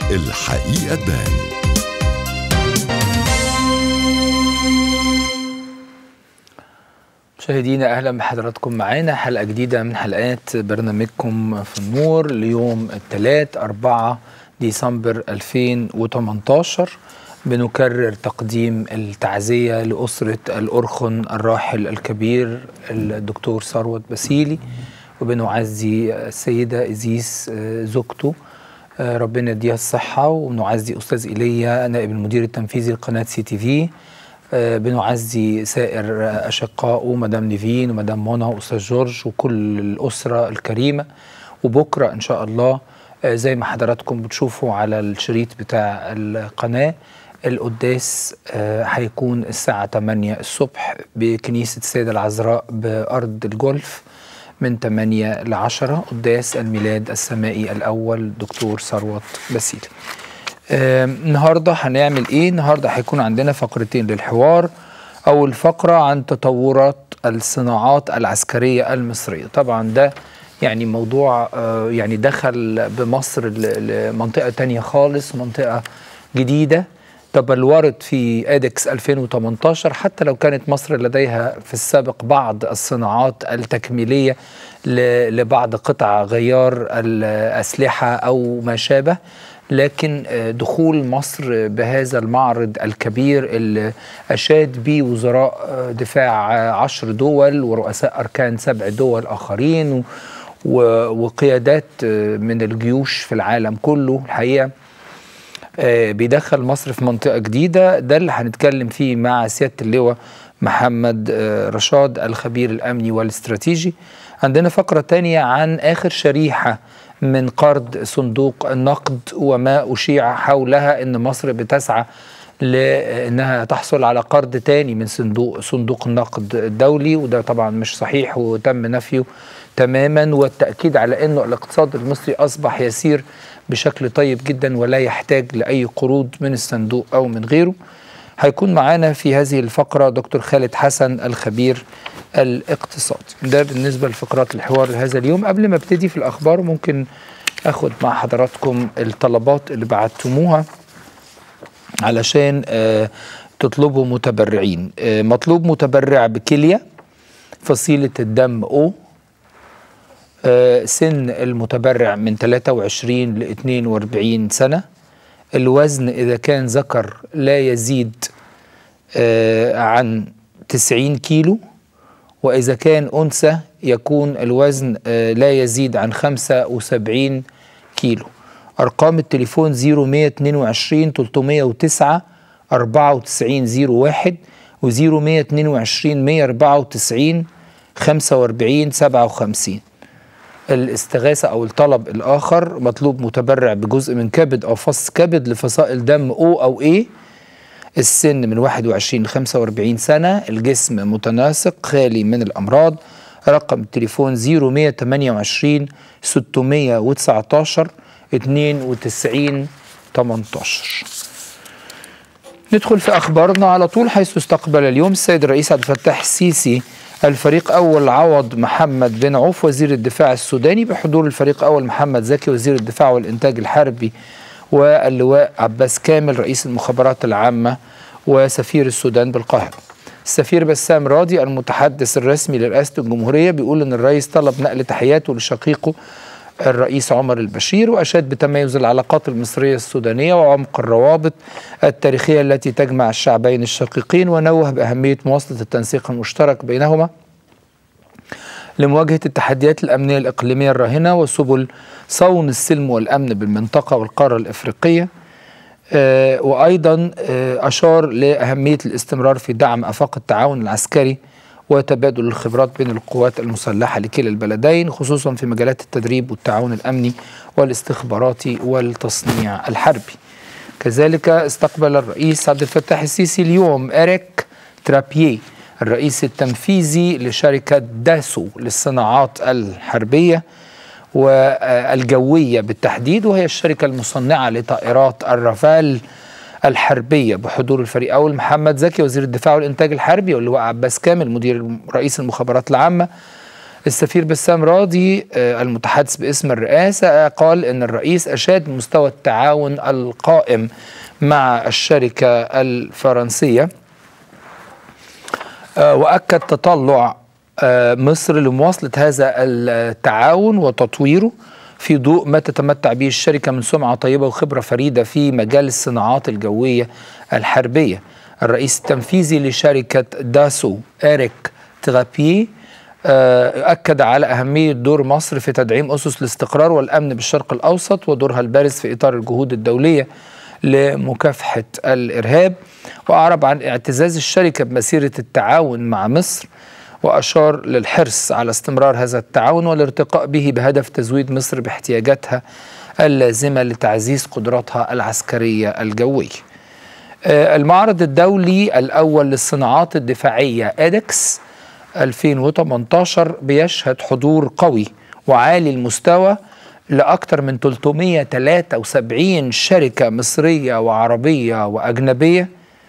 الحقيقة تبان مشاهدينا اهلا بحضراتكم معانا حلقه جديده من حلقات برنامجكم في النور ليوم الثلاث 4 ديسمبر 2018 بنكرر تقديم التعزيه لاسره الارخن الراحل الكبير الدكتور ثروت بسيلي وبنعزي السيده ازيس زوجته ربنا يديها الصحه ونعزي استاذ ايليا نائب المدير التنفيذي لقناه سي تي في بنعزي سائر أشقائه مدام نيفين ومدام منى وأستاذ جورج وكل الأسرة الكريمة وبكرة إن شاء الله زي ما حضراتكم بتشوفوا على الشريط بتاع القناة القداس هيكون الساعة 8 الصبح بكنيسة السيدة العذراء بأرض الجولف من 8 ل 10 قداس الميلاد السمائي الأول دكتور ثروت بسيلي آه النهارده هنعمل ايه؟ النهارده هيكون عندنا فقرتين للحوار. أول فقرة عن تطورات الصناعات العسكرية المصرية، طبعا ده يعني موضوع آه يعني دخل بمصر لمنطقة تانية خالص، منطقة جديدة تبلورت في ادكس 2018 حتى لو كانت مصر لديها في السابق بعض الصناعات التكميليه لبعض قطع غيار الاسلحه او ما شابه لكن دخول مصر بهذا المعرض الكبير اللي أشاد به وزراء دفاع عشر دول ورؤساء أركان سبع دول آخرين وقيادات من الجيوش في العالم كله الحقيقة بيدخل مصر في منطقة جديدة ده اللي هنتكلم فيه مع سيادة اللواء محمد رشاد الخبير الأمني والاستراتيجي عندنا فقرة تانية عن آخر شريحة من قرض صندوق النقد وما أشيع حولها أن مصر بتسعى لأنها تحصل على قرض تاني من صندوق صندوق النقد الدولي وده طبعا مش صحيح وتم نفيه تماما والتأكيد على أنه الاقتصاد المصري أصبح يسير بشكل طيب جدا ولا يحتاج لأي قروض من الصندوق أو من غيره هيكون معانا في هذه الفقرة دكتور خالد حسن الخبير الاقتصادي ده بالنسبة لفقرات الحوار لهذا اليوم قبل ما ابتدي في الأخبار ممكن أخد مع حضراتكم الطلبات اللي بعتموها علشان آه تطلبوا متبرعين آه مطلوب متبرع بكلية فصيلة الدم O آه سن المتبرع من 23 ل 42 سنة الوزن إذا كان ذكر لا يزيد عن 90 كيلو وإذا كان أنثى يكون الوزن لا يزيد عن 75 كيلو أرقام التليفون 0122 309 9401 و 0122 194 45 57 الاستغاثة أو الطلب الآخر مطلوب متبرع بجزء من كبد أو فص كبد لفصائل دم O أو A السن من 21 ل 45 سنة الجسم متناسق خالي من الأمراض رقم التليفون 0128 619 92 18 ندخل في أخبارنا على طول حيث استقبل اليوم السيد الرئيس عبد الفتاح السيسي الفريق أول عوض محمد بن عوف وزير الدفاع السوداني بحضور الفريق أول محمد زكي وزير الدفاع والإنتاج الحربي واللواء عباس كامل رئيس المخابرات العامة وسفير السودان بالقاهرة السفير بسام راضي المتحدث الرسمي لرئاسة الجمهورية بيقول أن الرئيس طلب نقل تحياته لشقيقه الرئيس عمر البشير وأشاد بتميز العلاقات المصرية السودانية وعمق الروابط التاريخية التي تجمع الشعبين الشقيقين ونوه بأهمية مواصلة التنسيق المشترك بينهما لمواجهة التحديات الأمنية الإقليمية الراهنة وسبل صون السلم والأمن بالمنطقة والقارة الإفريقية آه وأيضا آه أشار لأهمية الاستمرار في دعم أفاق التعاون العسكري وتبادل الخبرات بين القوات المسلحة لكلا البلدين خصوصا في مجالات التدريب والتعاون الأمني والاستخباراتي والتصنيع الحربي كذلك استقبل الرئيس عبد الفتاح السيسي اليوم إريك ترابيه الرئيس التنفيذي لشركة داسو للصناعات الحربية والجوية بالتحديد وهي الشركة المصنعة لطائرات الرافال الحربية بحضور الفريق أول محمد زكي وزير الدفاع والإنتاج الحربي واللواء عباس كامل مدير رئيس المخابرات العامة السفير بسام راضي آه، المتحدث باسم الرئاسة قال أن الرئيس أشاد مستوى التعاون القائم مع الشركة الفرنسية آه، وأكد تطلع آه، مصر لمواصلة هذا التعاون وتطويره في ضوء ما تتمتع به الشركة من سمعة طيبة وخبرة فريدة في مجال الصناعات الجوية الحربية الرئيس التنفيذي لشركة داسو إريك تغابي آه، أكد على أهمية دور مصر في تدعيم أسس الاستقرار والأمن بالشرق الأوسط ودورها البارز في إطار الجهود الدولية لمكافحة الإرهاب وأعرب عن اعتزاز الشركة بمسيرة التعاون مع مصر وأشار للحرص على استمرار هذا التعاون والارتقاء به بهدف تزويد مصر باحتياجاتها اللازمة لتعزيز قدراتها العسكرية الجوية آه، المعرض الدولي الأول للصناعات الدفاعية إيدكس 2018 بيشهد حضور قوي وعالي المستوى لأكثر من 373 شركة مصرية وعربية وأجنبية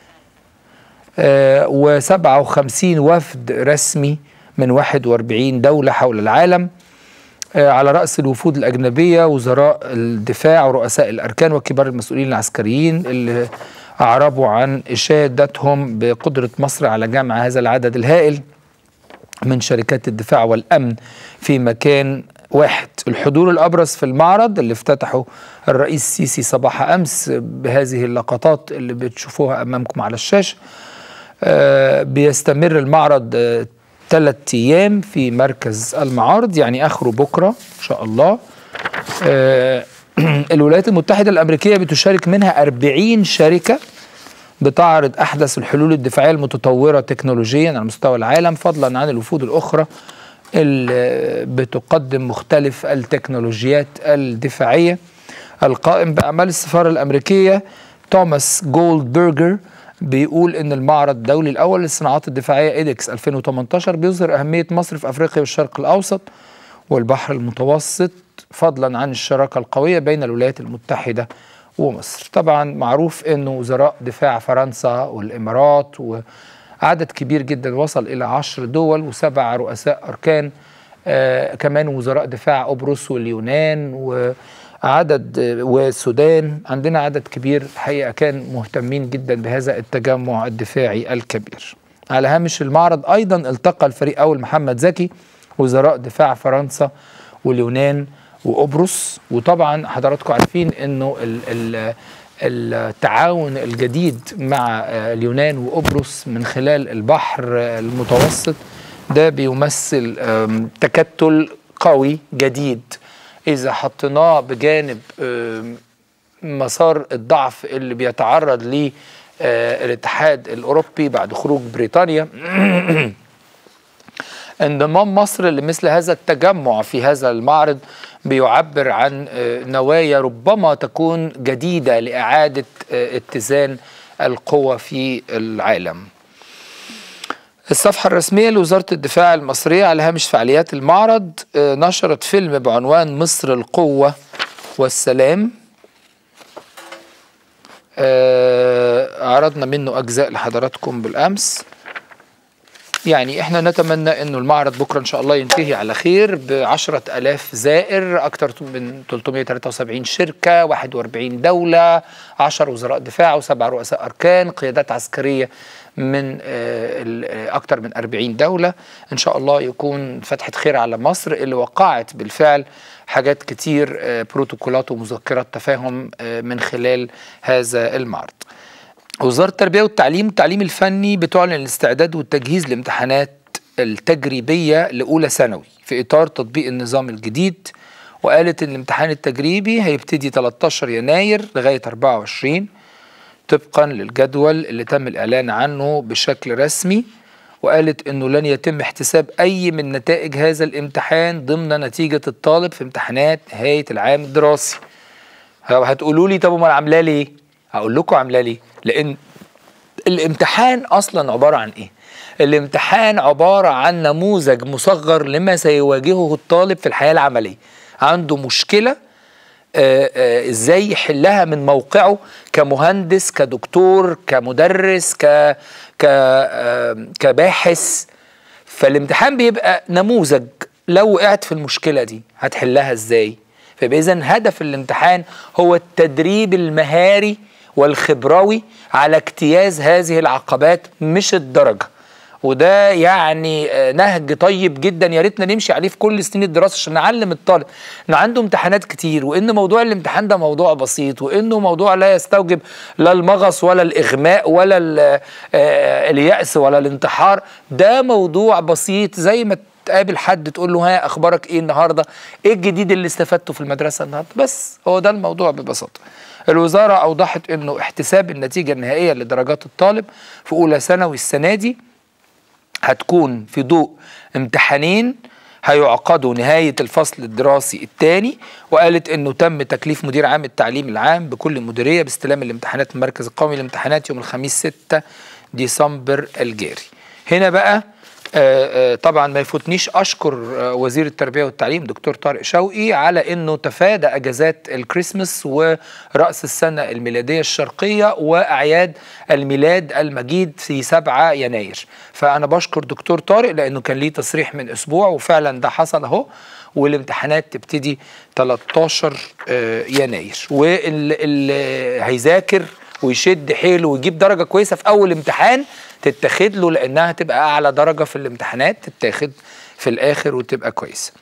و57 وفد رسمي من 41 دولة حول العالم آه، على رأس الوفود الأجنبية وزراء الدفاع ورؤساء الأركان وكبار المسؤولين العسكريين اللي أعربوا عن إشادتهم بقدرة مصر على جمع هذا العدد الهائل من شركات الدفاع والأمن في مكان واحد الحضور الأبرز في المعرض اللي افتتحه الرئيس السيسي صباح أمس بهذه اللقطات اللي بتشوفوها أمامكم على الشاشة آه، بيستمر المعرض ثلاث أيام في مركز المعارض يعني آخره بكرة إن شاء الله آه، الولايات المتحدة الأمريكية بتشارك منها 40 شركة بتعرض أحدث الحلول الدفاعية المتطورة تكنولوجيا على مستوى العالم فضلا عن الوفود الأخرى اللي بتقدم مختلف التكنولوجيات الدفاعية القائم بأعمال السفارة الأمريكية توماس جولدبرجر بيقول ان المعرض الدولي الاول للصناعات الدفاعيه ايدكس 2018 بيظهر اهميه مصر في افريقيا والشرق الاوسط والبحر المتوسط فضلا عن الشراكه القويه بين الولايات المتحده ومصر طبعا معروف انه وزراء دفاع فرنسا والامارات وعدد كبير جدا وصل الى عشر دول وسبع رؤساء اركان آه كمان وزراء دفاع قبرص واليونان و عدد والسودان عندنا عدد كبير الحقيقه كان مهتمين جدا بهذا التجمع الدفاعي الكبير على هامش المعرض ايضا التقى الفريق اول محمد زكي وزراء دفاع فرنسا واليونان وقبرص وطبعا حضراتكم عارفين انه ال ال التعاون الجديد مع اليونان وقبرص من خلال البحر المتوسط ده بيمثل تكتل قوي جديد اذا حطيناه بجانب مسار الضعف اللي بيتعرض ليه الاتحاد الاوروبي بعد خروج بريطانيا انضمام مصر لمثل هذا التجمع في هذا المعرض بيعبر عن نوايا ربما تكون جديده لاعاده اتزان القوى في العالم. الصفحة الرسمية لوزارة الدفاع المصرية على هامش فعاليات المعرض نشرت فيلم بعنوان مصر القوة والسلام عرضنا منه أجزاء لحضراتكم بالأمس يعني احنا نتمنى انه المعرض بكرة ان شاء الله ينتهي على خير بعشرة الاف زائر اكثر من 373 شركة 41 دولة 10 وزراء دفاع وسبع رؤساء اركان قيادات عسكرية من اكثر من 40 دولة ان شاء الله يكون فتحة خير على مصر اللي وقعت بالفعل حاجات كتير بروتوكولات ومذكرات تفاهم من خلال هذا المعرض وزارة التربية والتعليم التعليم الفني بتعلن الاستعداد والتجهيز لامتحانات التجريبية لأولى ثانوي في إطار تطبيق النظام الجديد وقالت إن الامتحان التجريبي هيبتدي 13 يناير لغاية 24 طبقا للجدول اللي تم الإعلان عنه بشكل رسمي وقالت إنه لن يتم احتساب أي من نتائج هذا الامتحان ضمن نتيجة الطالب في امتحانات نهاية العام الدراسي هتقولوا لي طب امال عاملاه ليه؟ هقول لكم عاملاه ليه؟ لان الامتحان اصلا عباره عن ايه الامتحان عباره عن نموذج مصغر لما سيواجهه الطالب في الحياه العمليه عنده مشكله آآ آآ ازاي يحلها من موقعه كمهندس كدكتور كمدرس ك ك كباحث فالامتحان بيبقى نموذج لو وقعت في المشكله دي هتحلها ازاي فيبقى اذا هدف الامتحان هو التدريب المهاري والخبروي على اجتياز هذه العقبات مش الدرجه وده يعني آه، نهج طيب جدا يا ريتنا نمشي عليه في كل سنين الدراسه عشان نعلم الطالب انه عنده امتحانات كتير وان موضوع الامتحان ده موضوع بسيط وانه موضوع لا يستوجب لا المغص ولا الاغماء ولا ال- آه، اليأس ولا الانتحار ده موضوع بسيط زي ما تقابل حد تقول له ها اخبارك ايه النهارده ايه الجديد اللي استفدته في المدرسه النهارده بس هو ده الموضوع ببساطه الوزاره اوضحت انه احتساب النتيجه النهائيه لدرجات الطالب في اولى ثانوي السنه دي هتكون في ضوء امتحانين هيعقدوا نهاية الفصل الدراسي الثاني وقالت انه تم تكليف مدير عام التعليم العام بكل مديرية باستلام الامتحانات من المركز القومي للامتحانات يوم الخميس 6 ديسمبر الجاري هنا بقى آه، آه، طبعا ما يفوتنيش اشكر آه، وزير التربيه والتعليم دكتور طارق شوقي على انه تفادى اجازات الكريسماس وراس السنه الميلاديه الشرقيه واعياد الميلاد المجيد في 7 يناير فانا بشكر دكتور طارق لانه كان ليه تصريح من اسبوع وفعلا ده حصل اهو والامتحانات تبتدي 13 آه، يناير واللي هيذاكر ويشد حيله ويجيب درجه كويسه في اول امتحان تتاخد له لانها تبقى اعلى درجه في الامتحانات تتاخد في الاخر وتبقى كويسه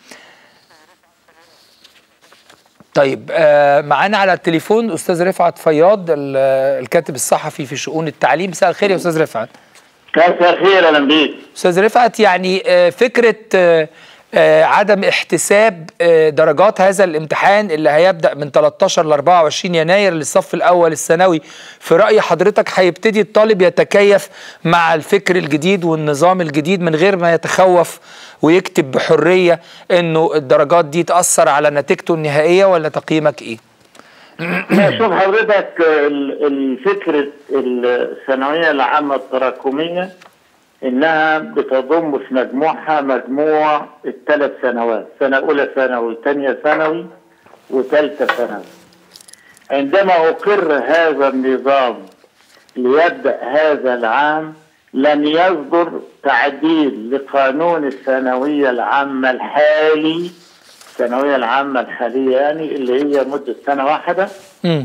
طيب آه معانا على التليفون استاذ رفعت فياض ال- الكاتب الصحفي في شؤون التعليم مساء الخير يا استاذ رفعت مساء الخير اهلا بيك استاذ رفعت يعني آه، فكره آه، آه، عدم احتساب آه، درجات هذا الامتحان اللي هيبدا من 13 ل 24 يناير للصف الاول الثانوي في راي حضرتك هيبتدي الطالب يتكيف مع الفكر الجديد والنظام الجديد من غير ما يتخوف ويكتب بحريه انه الدرجات دي تاثر على نتيجته النهائيه ولا تقييمك ايه؟ لا، شوف حضرتك ال- الفكرة الثانوية العامة التراكمية إنها بتضم في مجموعها مجموع الثلاث سنوات سنة أولى ثانوي ثانية ثانوي وثالثة ثانوي عندما أقر هذا النظام ليبدأ هذا العام لن يصدر تعديل لقانون الثانوية العامة الحالي الثانوية العامة الحالية يعني اللي هي مدة سنة واحدة امم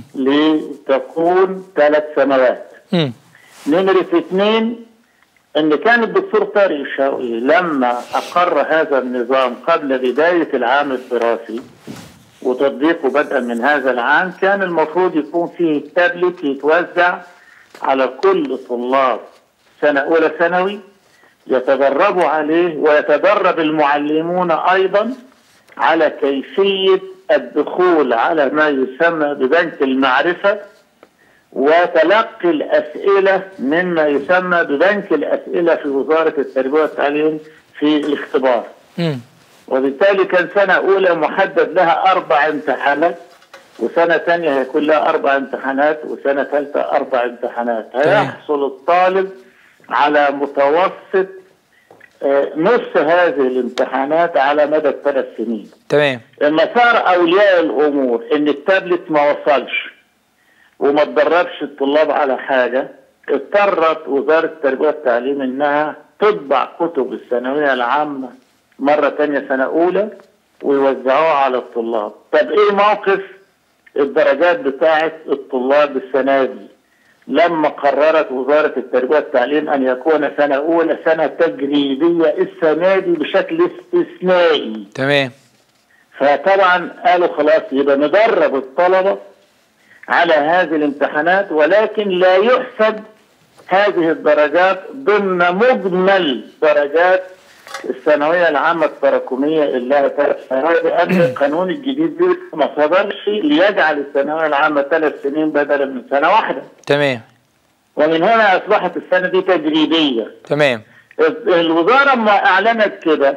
لتكون ثلاث سنوات امم نمرة اثنين ان كان الدكتور طارق الشوقي لما اقر هذا النظام قبل بداية العام الدراسي وتطبيقه بدءا من هذا العام كان المفروض يكون فيه تابلت يتوزع على كل طلاب سنة أولى ثانوي يتدربوا عليه ويتدرب المعلمون أيضا على كيفية الدخول على ما يسمى ببنك المعرفة وتلقي الأسئلة مما يسمى ببنك الأسئلة في وزارة التربية والتعليم في الاختبار امم وبالتالي كان سنة أولى محدد لها أربع امتحانات وسنة ثانية هيكون لها أربع امتحانات وسنة ثالثة أربع امتحانات هيحصل الطالب على متوسط آه، نصف هذه الامتحانات على مدى الثلاث سنين تمام لما صار اولياء الامور ان التابلت ما وصلش وما تدربش الطلاب على حاجه اضطرت وزاره التربيه والتعليم انها تطبع كتب الثانويه العامه مره تانية سنه اولى ويوزعوها على الطلاب طب ايه موقف الدرجات بتاعه الطلاب السنه دي لما قررت وزارة التربية والتعليم أن يكون سنة أولى سنة تجريبية السنة دي بشكل استثنائي تمام فطبعا قالوا خلاص يبقى ندرب الطلبة على هذه الامتحانات ولكن لا يحسب هذه الدرجات ضمن مجمل درجات الثانوية العامة التراكمية اللي هي ثلاث سنوات لأن القانون الجديد ده ما صدرش ليجعل الثانوية العامة ثلاث سنين بدلا من سنة واحدة تمام ومن هنا أصبحت السنة دي تجريبية تمام الوزارة لما أعلنت كده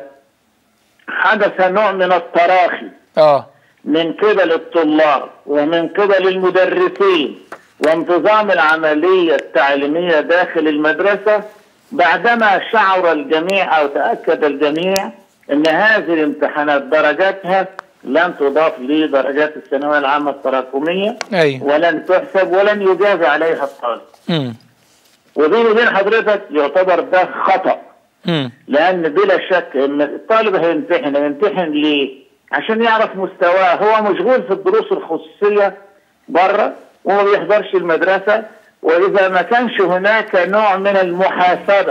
حدث نوع من التراخي اه من قبل الطلاب ومن قبل المدرسين وانتظام العملية التعليمية داخل المدرسة بعدما شعر الجميع أو تأكد الجميع أن هذه الامتحانات درجاتها لن تضاف لدرجات الثانوية العامة التراكمية ايوه ولن تحسب ولن يجاز عليها الطالب امم وبيني وبين حضرتك يعتبر ده خطأ مم. لان بلا شك ان الطالب هيمتحن هيمتحن ليه؟ عشان يعرف مستواه هو مشغول في الدروس الخصوصيه بره وما بيحضرش المدرسه واذا ما كانش هناك نوع من المحاسبه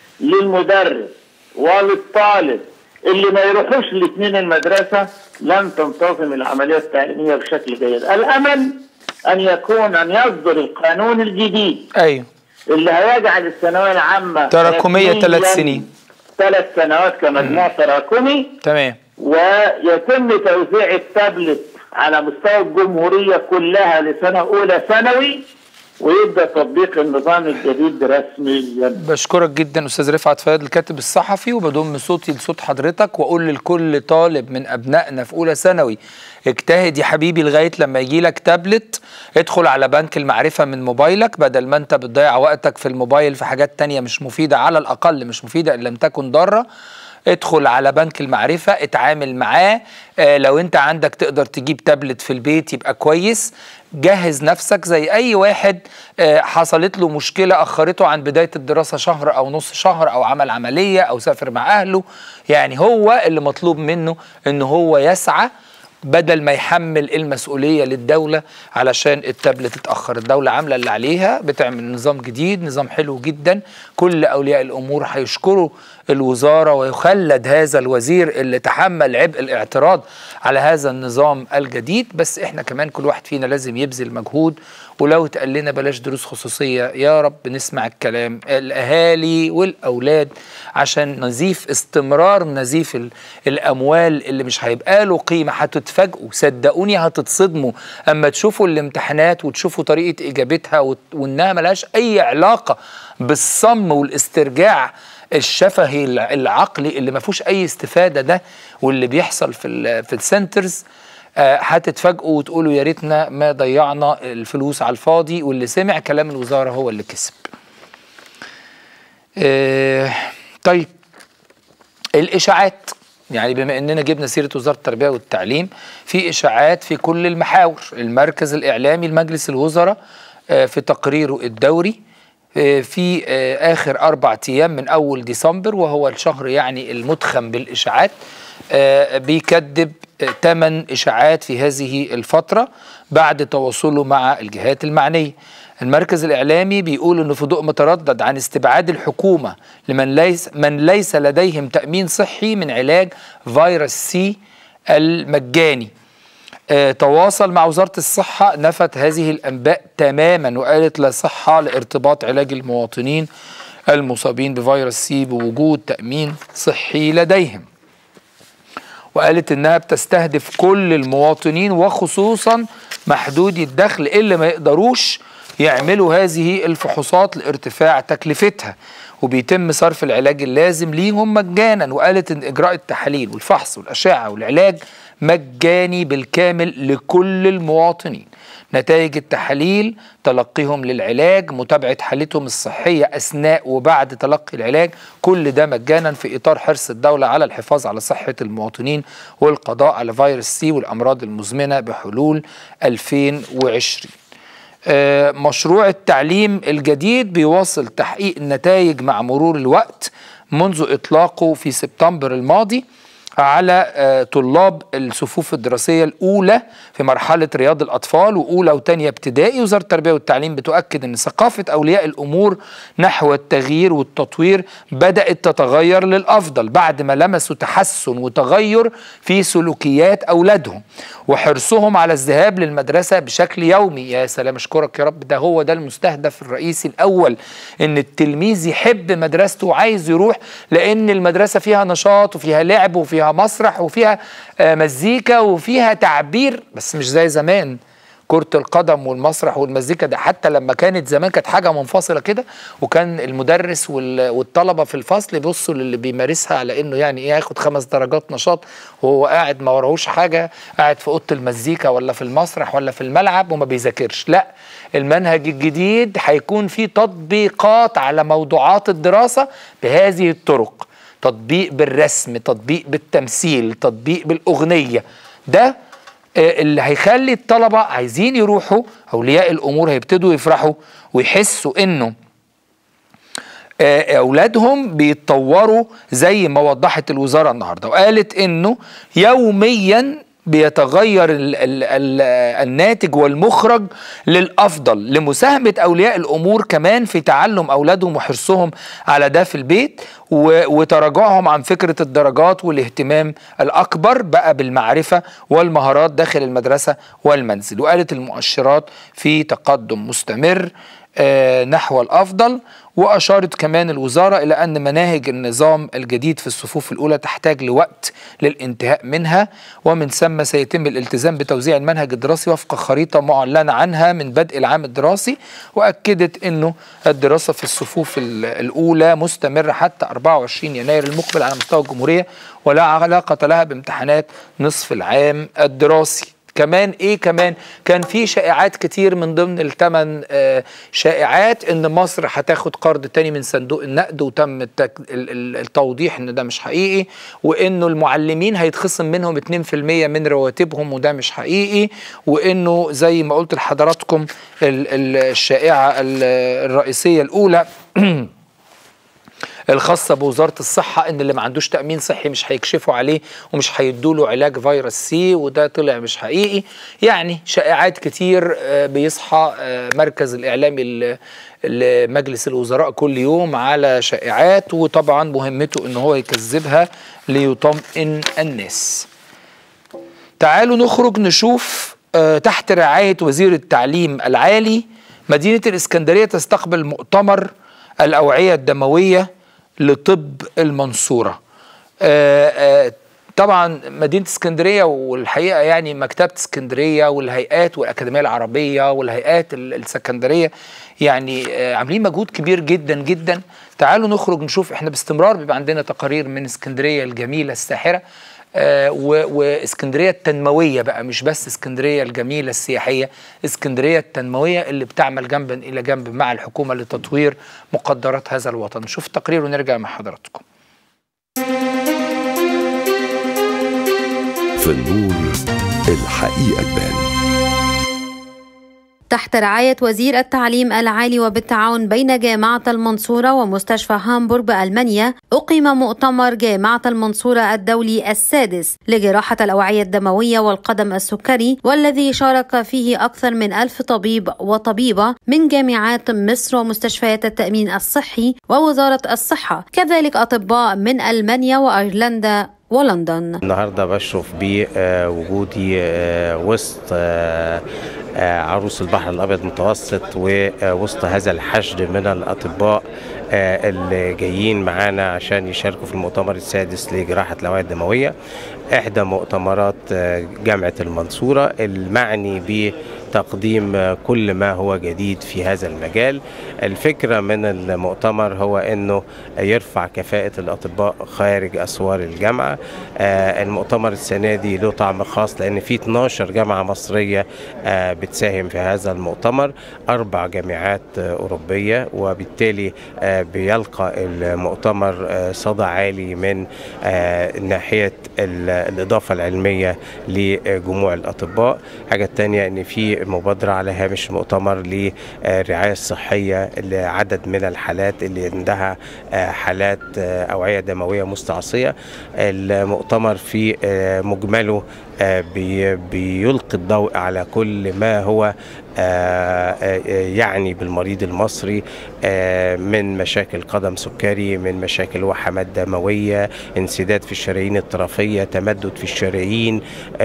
للمدرس وللطالب اللي ما يروحوش الاثنين المدرسه لن تنتظم العمليه التعليميه بشكل جيد. الامل ان يكون ان يصدر القانون الجديد ايوه اللي هيجعل الثانويه العامه تراكمية رسمياً ثلاث سنين. ثلاث سنوات كمجموع تراكمي تمام ويتم توزيع التابلت على مستوى الجمهوريه كلها لسنه اولى ثانوي ويبدا تطبيق النظام الجديد رسميا بشكرك جدا استاذ رفعت فؤاد الكاتب الصحفي وبضم صوتي لصوت حضرتك واقول لكل طالب من ابنائنا في اولى ثانوي اجتهد يا حبيبي لغايه لما يجي لك تابلت ادخل على بنك المعرفه من موبايلك بدل ما انت بتضيع وقتك في الموبايل في حاجات تانية مش مفيده على الاقل مش مفيده ان لم تكن ضاره ادخل على بنك المعرفة اتعامل معاه اه لو انت عندك تقدر تجيب تابلت في البيت يبقى كويس جهز نفسك زي اي واحد اه حصلت له مشكلة اخرته عن بداية الدراسة شهر او نص شهر او عمل عملية او سافر مع اهله يعني هو اللي مطلوب منه ان هو يسعى بدل ما يحمل المسؤولية للدولة علشان التابلت اتأخر الدولة عاملة اللي عليها بتعمل نظام جديد نظام حلو جدا كل أولياء الأمور هيشكروا الوزارة ويخلد هذا الوزير اللي تحمل عبء الاعتراض على هذا النظام الجديد بس احنا كمان كل واحد فينا لازم يبذل مجهود ولو اتقال لنا بلاش دروس خصوصية يا رب نسمع الكلام الأهالي والأولاد عشان نزيف استمرار نزيف ال- الأموال اللي مش هيبقى له قيمة هتتفاجئوا صدقوني هتتصدموا أما تشوفوا الامتحانات وتشوفوا طريقة إجابتها وت- وإنها ملهاش أي علاقة بالصم والاسترجاع الشفهي الع- العقلي اللي ما فيهوش اي استفاده ده واللي بيحصل في ال في السنترز آه، هتتفاجئوا وتقولوا يا ريتنا ما ضيعنا الفلوس على الفاضي واللي سمع كلام الوزاره هو اللي كسب. آه، طيب الاشاعات يعني بما اننا جبنا سيره وزاره التربيه والتعليم في اشاعات في كل المحاور المركز الاعلامي لمجلس الوزراء آه، في تقريره الدوري آه، في آه، اخر اربع ايام من اول ديسمبر وهو الشهر يعني المدخم بالاشاعات آه، بيكذب ثمان اشاعات في هذه الفتره بعد تواصله مع الجهات المعنيه المركز الإعلامي بيقول أنه في ضوء متردد عن استبعاد الحكومة لمن ليس من ليس لديهم تأمين صحي من علاج فيروس سي المجاني آه، تواصل مع وزارة الصحة نفت هذه الأنباء تماما وقالت لا صحة لارتباط علاج المواطنين المصابين بفيروس سي بوجود تأمين صحي لديهم وقالت انها بتستهدف كل المواطنين وخصوصا محدودي الدخل اللي ما يقدروش يعملوا هذه الفحوصات لارتفاع تكلفتها وبيتم صرف العلاج اللازم ليهم مجانا وقالت ان اجراء التحاليل والفحص والاشعه والعلاج مجاني بالكامل لكل المواطنين نتائج التحاليل تلقيهم للعلاج متابعة حالتهم الصحية أثناء وبعد تلقي العلاج كل ده مجانا في إطار حرص الدولة على الحفاظ على صحة المواطنين والقضاء على فيروس سي والأمراض المزمنة بحلول 2020 آه، مشروع التعليم الجديد بيواصل تحقيق النتائج مع مرور الوقت منذ إطلاقه في سبتمبر الماضي على آه، طلاب الصفوف الدراسية الأولى في مرحلة رياض الأطفال وأولى وتانية ابتدائي وزارة التربية والتعليم بتؤكد أن ثقافة أولياء الأمور نحو التغيير والتطوير بدأت تتغير للأفضل بعد ما لمسوا تحسن وتغير في سلوكيات أولادهم وحرصهم على الذهاب للمدرسة بشكل يومي يا سلام اشكرك يا رب ده هو ده المستهدف الرئيسي الأول أن التلميذ يحب مدرسته وعايز يروح لأن المدرسة فيها نشاط وفيها لعب وفيها مسرح وفيها آه، مزيكا وفيها تعبير بس مش زي زمان كرة القدم والمسرح والمزيكا ده حتى لما كانت زمان كانت حاجة منفصلة كده وكان المدرس وال- والطلبة في الفصل يبصوا للي بيمارسها على انه يعني ايه ياخد خمس درجات نشاط وهو قاعد ما وراهوش حاجة قاعد في اوضة المزيكا ولا في المسرح ولا في الملعب وما بيذاكرش لا المنهج الجديد هيكون فيه تطبيقات على موضوعات الدراسة بهذه الطرق تطبيق بالرسم تطبيق بالتمثيل تطبيق بالأغنية ده آه، اللي هيخلي الطلبة عايزين يروحوا أولياء الأمور هيبتدوا يفرحوا ويحسوا إنه آه، اولادهم بيتطوروا زي ما وضحت الوزاره النهارده وقالت انه يوميا بيتغير ال ال ال الناتج والمخرج للافضل لمساهمه اولياء الامور كمان في تعلم اولادهم وحرصهم على ده في البيت و- وتراجعهم عن فكره الدرجات والاهتمام الاكبر بقى بالمعرفه والمهارات داخل المدرسه والمنزل وقالت المؤشرات في تقدم مستمر آه، نحو الافضل واشارت كمان الوزاره الى ان مناهج النظام الجديد في الصفوف الاولى تحتاج لوقت للانتهاء منها ومن ثم سيتم الالتزام بتوزيع المنهج الدراسي وفق خريطه معلنه عنها من بدء العام الدراسي واكدت انه الدراسه في الصفوف ال- الاولى مستمره حتى 24 يناير المقبل على مستوى الجمهوريه ولا علاقه لها بامتحانات نصف العام الدراسي كمان ايه كمان كان في شائعات كتير من ضمن الثمان آه، شائعات ان مصر هتاخد قرض تاني من صندوق النقد وتم التك... ال- ال- التوضيح ان ده مش حقيقي وانه المعلمين هيتخصم منهم 2% من رواتبهم وده مش حقيقي وانه زي ما قلت لحضراتكم ال- ال- الشائعه ال- الرئيسيه الاولى الخاصة بوزارة الصحة إن اللي ما عندوش تأمين صحي مش هيكشفوا عليه ومش هيدوا له علاج فيروس سي وده طلع مش حقيقي يعني شائعات كتير آه، بيصحى آه، مركز الإعلامي ل- لمجلس الوزراء كل يوم على شائعات وطبعا مهمته إن هو يكذبها ليطمئن الناس تعالوا نخرج نشوف آه، تحت رعاية وزير التعليم العالي مدينة الإسكندرية تستقبل مؤتمر الأوعية الدموية لطب المنصورة آه، آه، طبعا مدينة اسكندرية والحقيقة يعني مكتبة اسكندرية والهيئات والأكاديمية العربية والهيئات ال- السكندرية يعني آه، عاملين مجهود كبير جدا جدا تعالوا نخرج نشوف احنا باستمرار بيبقى عندنا تقارير من اسكندرية الجميلة الساحرة آه، و- واسكندريه التنمويه بقى مش بس اسكندريه الجميله السياحيه اسكندريه التنمويه اللي بتعمل جنبا الى جنب مع الحكومه لتطوير مقدرات هذا الوطن نشوف التقرير ونرجع مع حضراتكم في النور الحقيقة تبان تحت رعاية وزير التعليم العالي وبالتعاون بين جامعة المنصورة ومستشفى هامبورغ بألمانيا أقيم مؤتمر جامعة المنصورة الدولي السادس لجراحة الأوعية الدموية والقدم السكري والذي شارك فيه أكثر من ألف طبيب وطبيبة من جامعات مصر ومستشفيات التأمين الصحي ووزارة الصحة كذلك أطباء من ألمانيا وأيرلندا ولندن النهارده بشرف بوجودي آه، وسط آه، آه، عروس البحر الابيض المتوسط ووسط هذا الحشد من الاطباء آه، اللي جايين معانا عشان يشاركوا في المؤتمر السادس لجراحه الاوعيه الدمويه احدى مؤتمرات آه، جامعه المنصوره المعني بتقديم آه، كل ما هو جديد في هذا المجال الفكره من المؤتمر هو انه يرفع كفاءه الاطباء خارج اسوار الجامعه آه، المؤتمر السنه دي له طعم خاص لان في 12 جامعه مصريه آه، بتساهم في هذا المؤتمر اربع جامعات آه، اوروبيه وبالتالي آه، بيلقى المؤتمر آه، صدى عالي من آه، ناحيه ال- الاضافه العلميه لجموع الاطباء حاجه الثانيه ان في مبادره على هامش المؤتمر للرعايه الصحيه لعدد من الحالات اللي عندها آه، حالات آه، اوعيه دمويه مستعصيه المؤتمر في آه، مجمله آه، بي- بيلقي الضوء على كل ما هو آه، آه، يعني بالمريض المصري آه، من مشاكل قدم سكري من مشاكل وحمات دموية انسداد في الشرايين الطرفية تمدد في الشرايين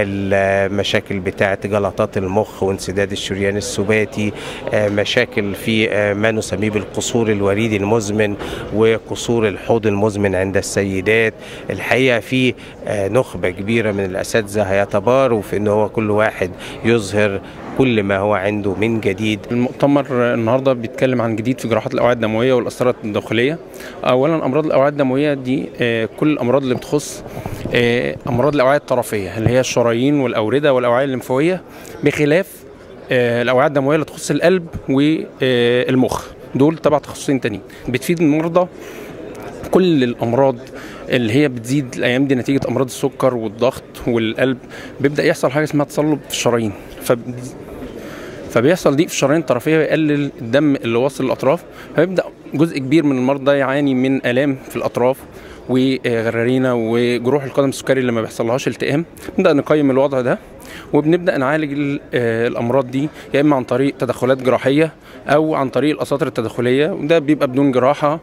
المشاكل بتاعة جلطات المخ وانسداد الشريان السباتي آه، مشاكل في آه، ما نسميه بالقصور الوريدي المزمن وقصور الحوض المزمن عند السيدات الحقيقة في آه، نخبة كبيرة من الأساتذة هيتباروا في أن هو كل واحد يظهر كل ما هو عنده من جديد المؤتمر النهارده بيتكلم عن جديد في جراحات الاوعيه الدمويه والقسطره الداخليه اولا امراض الاوعيه الدمويه دي آه، كل الامراض اللي بتخص آه، امراض الاوعيه الطرفيه اللي هي الشرايين والاورده والاوعيه الليمفاويه بخلاف آه، الاوعيه الدمويه اللي تخص القلب والمخ دول تبع تخصصين تانيين بتفيد المرضى كل الامراض اللي هي بتزيد الايام دي نتيجه امراض السكر والضغط والقلب بيبدا يحصل حاجه اسمها تصلب في الشرايين فب... فبيحصل ضيق في الشرايين الطرفيه ويقلل الدم اللي واصل للاطراف فيبدا جزء كبير من المرضى يعاني من الام في الاطراف وغرارينا وجروح القدم السكري اللي ما بيحصلهاش التئام نبدا نقيم الوضع ده وبنبدا نعالج ال- آه، الامراض دي يا اما عن طريق تدخلات جراحيه او عن طريق الاساطر التداخليه وده بيبقى بدون جراحه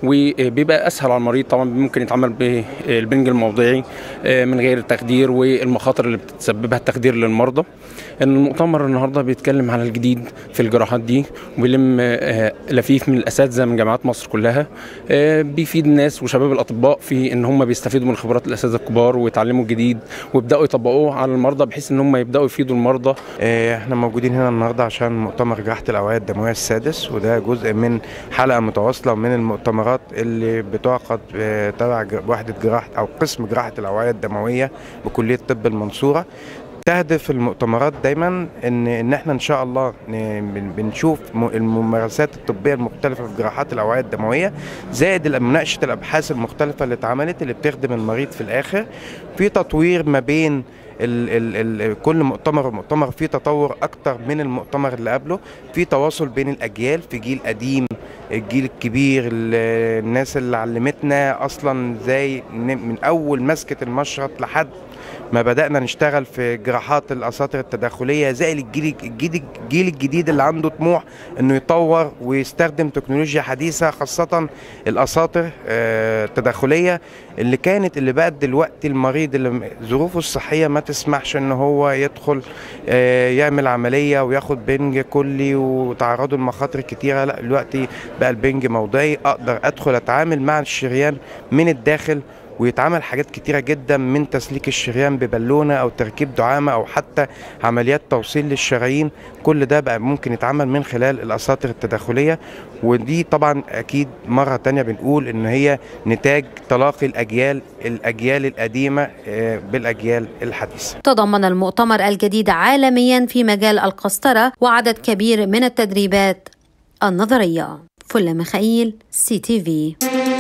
وبيبقى اسهل على المريض طبعا ممكن يتعمل بالبنج الموضعي آه، من غير التخدير والمخاطر اللي بتسببها التخدير للمرضى ان المؤتمر النهارده بيتكلم على الجديد في الجراحات دي وبيلم آه، لفيف من الاساتذه من جامعات مصر كلها آه، بيفيد الناس وشباب الاطباء في ان هم بيستفيدوا من خبرات الاساتذه الكبار ويتعلموا الجديد ويبداوا يطبقوه على المرضى بحيث ان هم يبداوا يفيدوا المرضى آه، احنا موجودين هنا النهارده عشان مؤتمر جراحة الأوعية الدموية السادس وده جزء من حلقة متواصلة من المؤتمرات اللي بتعقد آه، تبع ج- وحدة جراحة أو قسم جراحة الأوعية الدموية بكلية طب المنصورة تهدف المؤتمرات دايما ان ان احنا ان شاء الله ن- بن- بنشوف م- الممارسات الطبيه المختلفه في جراحات الاوعيه الدمويه زائد ال- مناقشه الابحاث المختلفه اللي اتعملت اللي بتخدم المريض في الاخر في تطوير ما بين ال ال ال كل مؤتمر ومؤتمر فيه تطور اكتر من المؤتمر اللي قبله في تواصل بين الاجيال في جيل قديم الجيل الكبير ال- الناس اللي علمتنا اصلا ازاي ن- من اول مسكه المشرط لحد ما بدأنا نشتغل في جراحات الأساطر التداخلية زي الجيل الجيل الجيل الجديد اللي عنده طموح إنه يطور ويستخدم تكنولوجيا حديثة خاصة الأساطر آه، التداخلية اللي كانت اللي بقت دلوقتي المريض اللي م- ظروفه الصحية ما تسمحش إن هو يدخل آه، يعمل عملية وياخد بنج كلي وتعرضه لمخاطر كتيرة لا دلوقتي بقى البنج موضعي أقدر أدخل أتعامل مع الشريان من الداخل ويتعمل حاجات كتيرة جدا من تسليك الشريان ببالونة أو تركيب دعامة أو حتى عمليات توصيل للشرايين كل ده بقى ممكن يتعمل من خلال الأساطر التداخلية ودي طبعا أكيد مرة تانية بنقول إن هي نتاج تلاقي الأجيال الأجيال القديمة آه، بالأجيال الحديثة تضمن المؤتمر الجديد عالميا في مجال القسطرة وعدد كبير من التدريبات النظرية فل ميخائيل سي تي في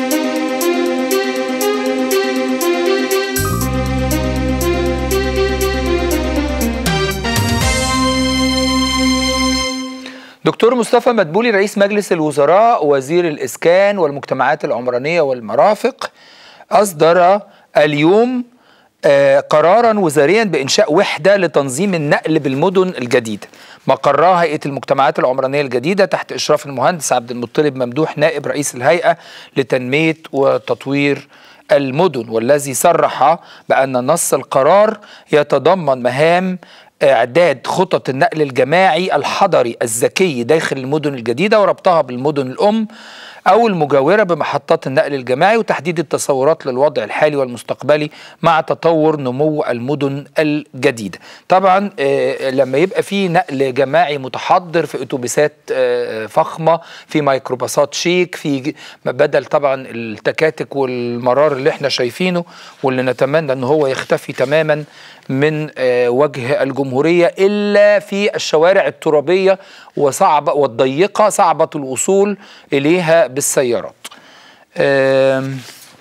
دكتور مصطفى مدبولي رئيس مجلس الوزراء وزير الإسكان والمجتمعات العمرانية والمرافق أصدر اليوم آه، قرارا وزاريا بإنشاء وحدة لتنظيم النقل بالمدن الجديدة مقرها هيئة المجتمعات العمرانية الجديدة تحت إشراف المهندس عبد المطلب ممدوح نائب رئيس الهيئة لتنمية وتطوير المدن والذي صرح بأن نص القرار يتضمن مهام إعداد خطط النقل الجماعي الحضري الذكي داخل المدن الجديدة وربطها بالمدن الأم أو المجاورة بمحطات النقل الجماعي وتحديد التصورات للوضع الحالي والمستقبلي مع تطور نمو المدن الجديدة طبعا آه، لما يبقى في نقل جماعي متحضر في أتوبيسات آه، فخمة في ميكروباصات شيك في ج- بدل طبعا التكاتك والمرار اللي احنا شايفينه واللي نتمنى ان هو يختفي تماما من آه، وجه الجمهورية إلا في الشوارع الترابية وصعبة والضيقة صعبة الوصول إليها بالسيارات آم،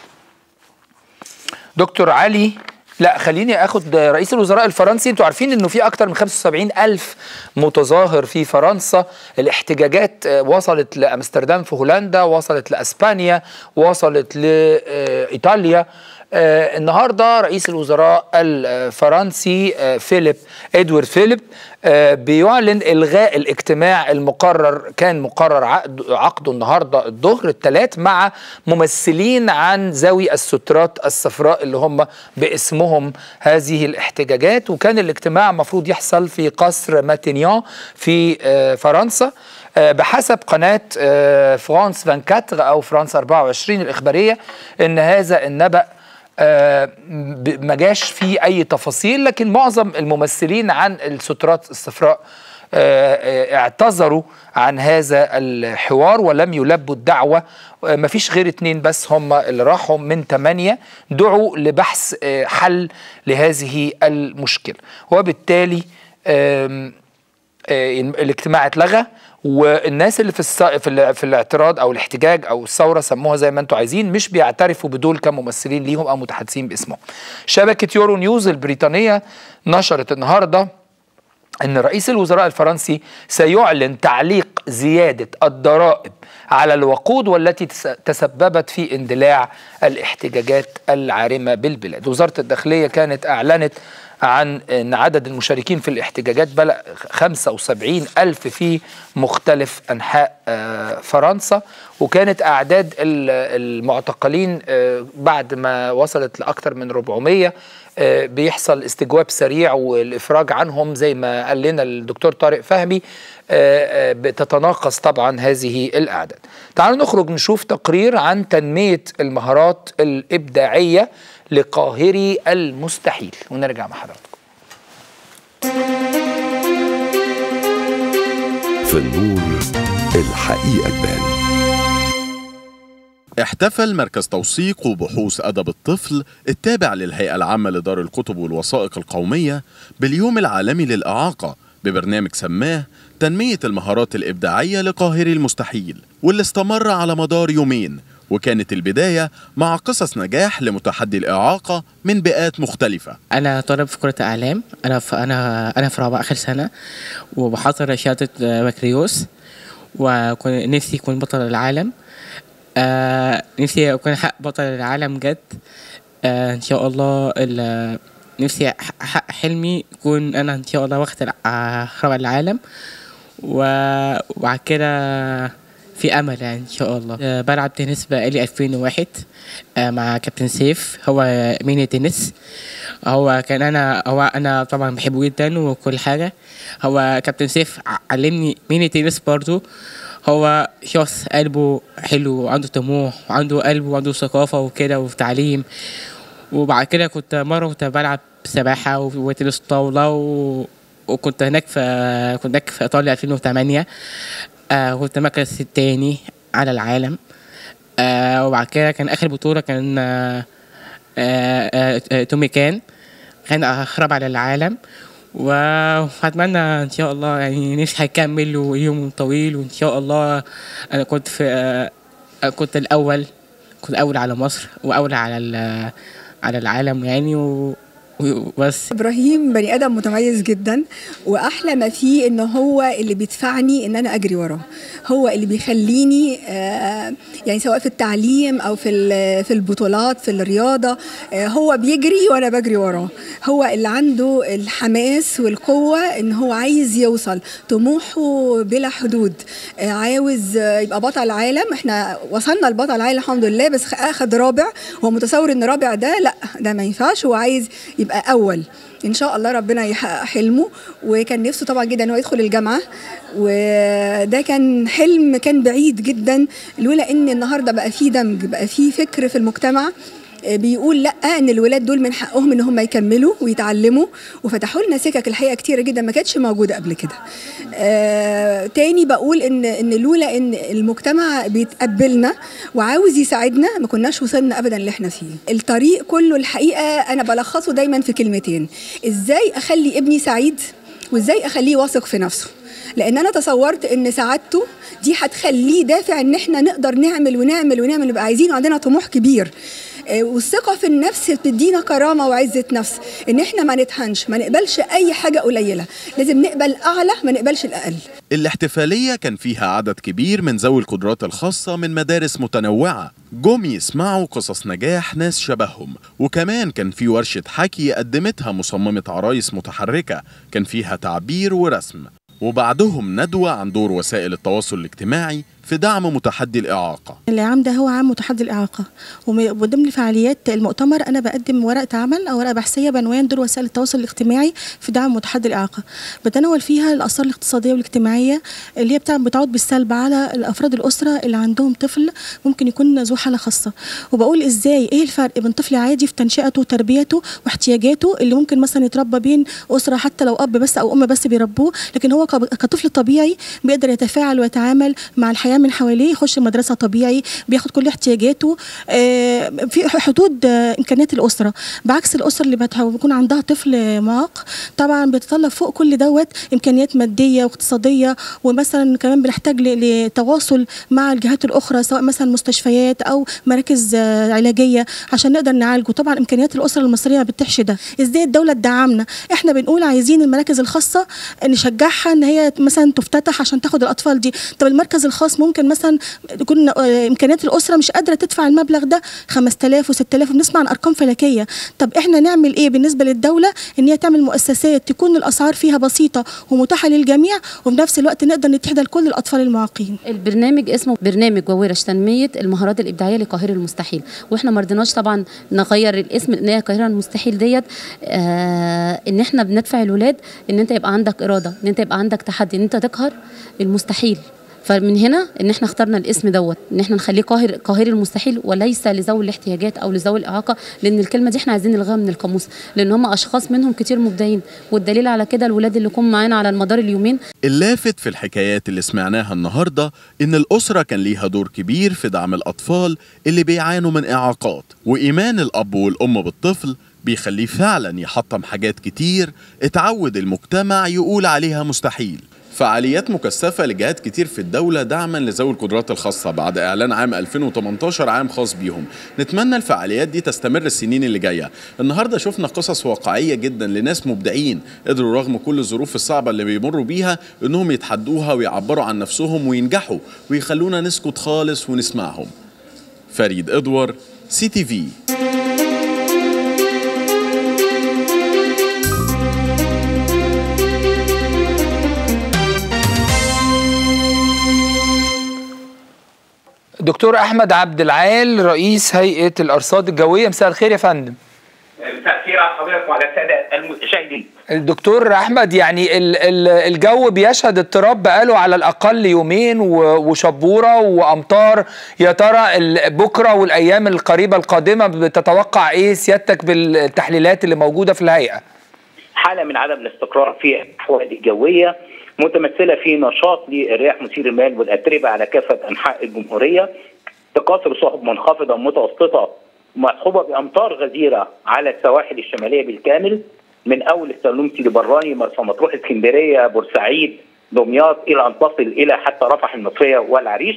دكتور علي لا خليني اخد رئيس الوزراء الفرنسي انتوا عارفين انه في اكتر من 75 الف متظاهر في فرنسا الاحتجاجات آه، وصلت لامستردام في هولندا وصلت لاسبانيا وصلت لايطاليا آه، النهارده رئيس الوزراء الفرنسي آه، فيليب ادوارد فيليب آه، بيعلن الغاء الاجتماع المقرر كان مقرر عقد عقده النهارده الظهر الثلاث مع ممثلين عن ذوي السترات الصفراء اللي هم باسمهم هذه الاحتجاجات وكان الاجتماع المفروض يحصل في قصر ماتينيان في آه، فرنسا آه، بحسب قناة آه، فرانس 24 أو فرانس 24 الإخبارية إن هذا النبأ آه، ب- ما جاش فيه أي تفاصيل لكن معظم الممثلين عن السترات الصفراء آه، آه، اعتذروا عن هذا الحوار ولم يلبوا الدعوة آه، مفيش غير اتنين بس هم اللي راحوا من ثمانية دعوا لبحث آه، حل لهذه المشكلة وبالتالي آم، آه، الاجتماع اتلغى والناس اللي في الس... في, ال... في الاعتراض او الاحتجاج او الثوره سموها زي ما انتم عايزين مش بيعترفوا بدول كممثلين ليهم او متحدثين باسمهم. شبكه يورو نيوز البريطانيه نشرت النهارده ان رئيس الوزراء الفرنسي سيعلن تعليق زياده الضرائب على الوقود والتي تس- تسببت في اندلاع الاحتجاجات العارمه بالبلاد. وزاره الداخليه كانت اعلنت عن ان عدد المشاركين في الاحتجاجات بلغ 75 ألف في مختلف أنحاء آه، فرنسا وكانت أعداد ال- المعتقلين آه، بعد ما وصلت لأكثر من 400 آه، بيحصل استجواب سريع والإفراج عنهم زي ما قال لنا الدكتور طارق فهمي آه، آه، بتتناقص طبعا هذه الأعداد تعالوا نخرج نشوف تقرير عن تنمية المهارات الإبداعية لقاهري المستحيل ونرجع مع حضراتكم في النور الحقيقة تبان احتفل مركز توثيق وبحوث أدب الطفل التابع للهيئة العامة لدار الكتب والوثائق القومية باليوم العالمي للإعاقة ببرنامج سماه تنمية المهارات الإبداعية لقاهري المستحيل واللي استمر على مدار يومين وكانت البداية مع قصص نجاح لمتحدي الإعاقة من بيئات مختلفة انا طالب في كره اعلام انا في انا انا في رابعه اخر سنه وبحضر شهاده بكالوريوس وكنت نفسي اكون بطل العالم آه نفسي اكون حق بطل العالم جد آه ان شاء الله ال- نفسي أح- احقق حلمي يكون انا ان شاء الله واخد الع- رابع العالم و- وبعد كده في امل يعني ان شاء الله آه بلعب تنس بقالي 2001 آه مع كابتن سيف هو ميني تنس هو كان انا هو انا طبعا بحبه جدا وكل حاجه هو كابتن سيف ع- علمني ميني تنس برضو هو شخص قلبه حلو وعنده طموح وعنده قلب وعنده ثقافه وكده وتعليم وبعد كده كنت مرة كنت بلعب سباحة و- وتنس طاولة و... وكنت هناك في كنت هناك في إيطاليا 2008 آه كنت المركز التاني على العالم آه وبعد كده كان آخر بطولة كان آه آه آه آه تومي كان كان رابع على العالم و- وأتمنى إن شاء الله يعني نفسي هيكمل ويوم طويل وإن شاء الله أنا كنت في آه كنت الأول كنت أول على مصر وأول على ال- على العالم يعني و- وبس ابراهيم بني ادم متميز جدا واحلى ما فيه ان هو اللي بيدفعني ان انا اجري وراه هو اللي بيخليني آه، يعني سواء في التعليم او في ال- في البطولات في الرياضه آه، هو بيجري وانا بجري وراه هو اللي عنده الحماس والقوه ان هو عايز يوصل طموحه بلا حدود آه، عاوز آه، يبقى بطل عالم احنا وصلنا لبطل عالم الحمد لله بس اخد رابع هو متصور ان رابع ده لا ده ما ينفعش هو عايز يبقى اول ان شاء الله ربنا يحقق حلمه وكان نفسه طبعا جدا ان هو يدخل الجامعه وده كان حلم كان بعيد جدا لولا ان النهارده بقى في دمج بقى في فكر في المجتمع آه، بيقول لا ان الولاد دول من حقهم ان هم يكملوا ويتعلموا وفتحوا لنا سكك الحقيقه كتيره جدا ما كانتش موجوده قبل كده. آه تاني بقول ان ان لولا ان المجتمع بيتقبلنا وعاوز يساعدنا ما كناش وصلنا ابدا اللي احنا فيه. الطريق كله الحقيقه انا بلخصه دايما في كلمتين ازاي اخلي ابني سعيد وازاي اخليه واثق في نفسه. لان انا تصورت ان سعادته دي هتخليه دافع ان احنا نقدر نعمل ونعمل ونعمل نبقى عايزين وعندنا طموح كبير آه، والثقه في النفس بتدينا كرامه وعزه نفس ان احنا ما نتهنش ما نقبلش اي حاجه قليله لازم نقبل اعلى ما نقبلش الاقل الاحتفالية كان فيها عدد كبير من ذوي القدرات الخاصة من مدارس متنوعة جم يسمعوا قصص نجاح ناس شبههم وكمان كان في ورشة حكي قدمتها مصممة عرايس متحركة كان فيها تعبير ورسم وبعدهم ندوة عن دور وسائل التواصل الاجتماعي في دعم متحدي الإعاقة العام ده هو عام متحدي الإعاقة وم- وضمن فعاليات المؤتمر أنا بقدم ورقة عمل أو ورقة بحثية بعنوان دور وسائل التواصل الاجتماعي في دعم متحدي الإعاقة بتناول فيها الآثار الاقتصادية والاجتماعية اللي هي بتاع- بتعود بالسلب على الأفراد الأسرة اللي عندهم طفل ممكن يكون ذو حالة خاصة وبقول إزاي إيه الفرق بين طفل عادي في تنشئته وتربيته واحتياجاته اللي ممكن مثلا يتربى بين أسرة حتى لو أب بس أو أم بس بيربوه لكن هو ك- كطفل طبيعي بيقدر يتفاعل ويتعامل مع الحياة العام من حواليه يخش مدرسه طبيعي بياخد كل احتياجاته آه، في حدود آه، امكانيات الاسره بعكس الاسر اللي بتح- بيكون عندها طفل معاق طبعا بيتطلب فوق كل دوت امكانيات ماديه واقتصاديه ومثلا كمان بنحتاج ل- لتواصل مع الجهات الاخرى سواء مثلا مستشفيات او مراكز آه، علاجيه عشان نقدر نعالجه طبعا امكانيات الاسره المصريه ما بتتيحش ده ازاي الدوله تدعمنا احنا بنقول عايزين المراكز الخاصه نشجعها ان هي مثلا تفتتح عشان تاخد الاطفال دي طب المركز الخاص ممكن مثلا تكون آه، امكانيات الاسره مش قادره تدفع المبلغ ده 5000 و6000 وبنسمع عن ارقام فلكيه طب احنا نعمل ايه بالنسبه للدوله ان هي تعمل مؤسسات تكون الاسعار فيها بسيطه ومتاحه للجميع وفي نفس الوقت نقدر نتيح لكل الاطفال المعاقين البرنامج اسمه برنامج وورش تنميه المهارات الابداعيه لقاهره المستحيل واحنا ما رضيناش طبعا نغير الاسم لان هي قاهره المستحيل ديت آه ان احنا بندفع الولاد ان انت يبقى عندك اراده ان انت يبقى عندك تحدي ان انت تقهر المستحيل فمن هنا ان احنا اخترنا الاسم دوت ان احنا نخليه قاهر قاهري المستحيل وليس لذوي الاحتياجات او لذوي الاعاقه لان الكلمه دي احنا عايزين نلغيها من القاموس لان هم اشخاص منهم كتير مبدعين والدليل على كده الولاد اللي جم معانا على المدار اليومين اللافت في الحكايات اللي سمعناها النهارده إن الأسرة كان ليها دور كبير في دعم الأطفال اللي بيعانوا من إعاقات وإيمان الأب والأم بالطفل بيخليه فعلا يحطم حاجات كتير اتعود المجتمع يقول عليها مستحيل فعاليات مكثفة لجهات كتير في الدولة دعما لذوي القدرات الخاصة بعد إعلان عام 2018 عام خاص بيهم نتمنى الفعاليات دي تستمر السنين اللي جاية النهاردة شفنا قصص واقعية جدا لناس مبدعين قدروا رغم كل الظروف الصعبة اللي بيمروا بيها إنهم يتحدوها ويعبروا عن نفسهم وينجحوا ويخلونا نسكت خالص ونسمعهم فريد إدوار سي تي في دكتور احمد عبد العال رئيس هيئه الارصاد الجويه مساء الخير يا فندم مساء الخير على حضرتك وعلى الساده المشاهدين الدكتور احمد يعني ال- ال- الجو بيشهد اضطراب بقاله على الاقل يومين و- وشبوره وامطار يا ترى ال- بكره والايام القريبه القادمه بتتوقع ايه سيادتك بالتحليلات اللي موجوده في الهيئه حاله من عدم الاستقرار في الاحوال الجويه متمثله في نشاط للرياح مثير المال والاتربه على كافه انحاء الجمهوريه تكاثر سحب منخفضه متوسطه مصحوبه بامطار غزيره على السواحل الشماليه بالكامل من اول السلومتي لبراني مرسى مطروح اسكندريه بورسعيد دمياط الى ان تصل الى حتى رفح المصريه والعريش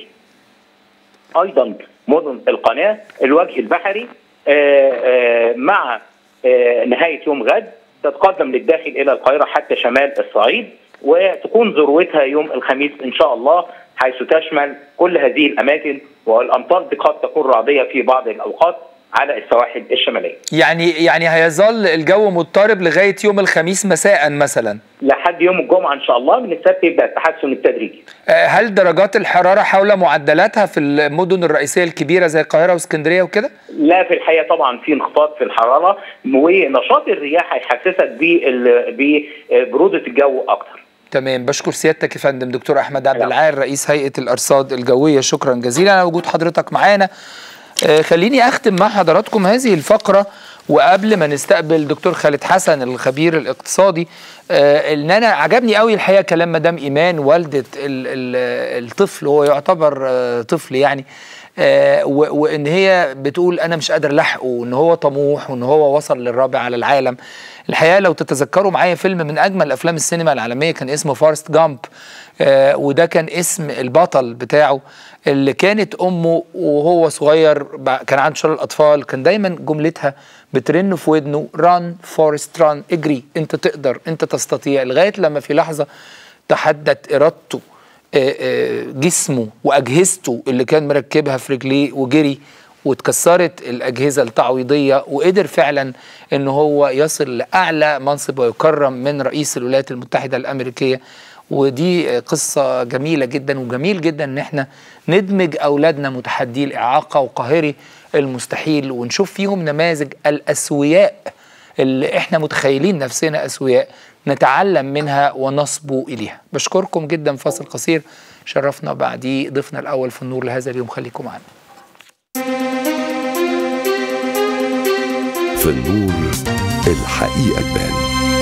ايضا مدن القناه الوجه البحري آه، آه، مع آه، نهايه يوم غد تتقدم للداخل الى القاهره حتى شمال الصعيد وتكون ذروتها يوم الخميس ان شاء الله حيث تشمل كل هذه الاماكن والامطار دي قد تكون رعديه في بعض الاوقات على السواحل الشماليه. يعني يعني هيظل الجو مضطرب لغايه يوم الخميس مساء مثلا لحد يوم الجمعه ان شاء الله من السبت يبدا التحسن التدريجي. آه، هل درجات الحراره حول معدلاتها في المدن الرئيسيه الكبيره زي القاهره واسكندريه وكده لا في الحقيقه طبعا في انخفاض في الحراره ونشاط الرياح هيحسسك بال- ببروده الجو اكتر. تمام بشكر سيادتك يا فندم دكتور احمد عبد العال رئيس هيئه الارصاد الجويه شكرا جزيلا على وجود حضرتك معانا آه، خليني اختم مع حضراتكم هذه الفقره وقبل ما نستقبل دكتور خالد حسن الخبير الاقتصادي آه، ان انا عجبني قوي الحقيقه كلام مدام ايمان والده ال- ال- الطفل هو يعتبر آه، طفل يعني آه، و- وان هي بتقول انا مش قادر الحقه وان هو طموح وان هو وصل للرابع على العالم الحقيقه لو تتذكروا معايا فيلم من اجمل افلام السينما العالميه كان اسمه فارست جامب آه، وده كان اسم البطل بتاعه اللي كانت امه وهو صغير بع- كان عنده شلل اطفال كان دايما جملتها بترن في ودنه ران فورست ران اجري انت تقدر انت تستطيع لغايه لما في لحظه تحدت ارادته آه، آه، جسمه واجهزته اللي كان مركبها في رجليه وجري واتكسرت الاجهزه التعويضيه وقدر فعلا ان هو يصل لاعلى منصب ويكرم من رئيس الولايات المتحده الامريكيه ودي قصه جميله جدا وجميل جدا ان احنا ندمج اولادنا متحدي الاعاقه وقاهري المستحيل ونشوف فيهم نماذج الاسوياء اللي احنا متخيلين نفسنا اسوياء نتعلم منها ونصبو اليها بشكركم جدا فاصل قصير شرفنا بعديه ضيفنا الاول في النور لهذا اليوم خليكم معنا في النور الحقيقة تبان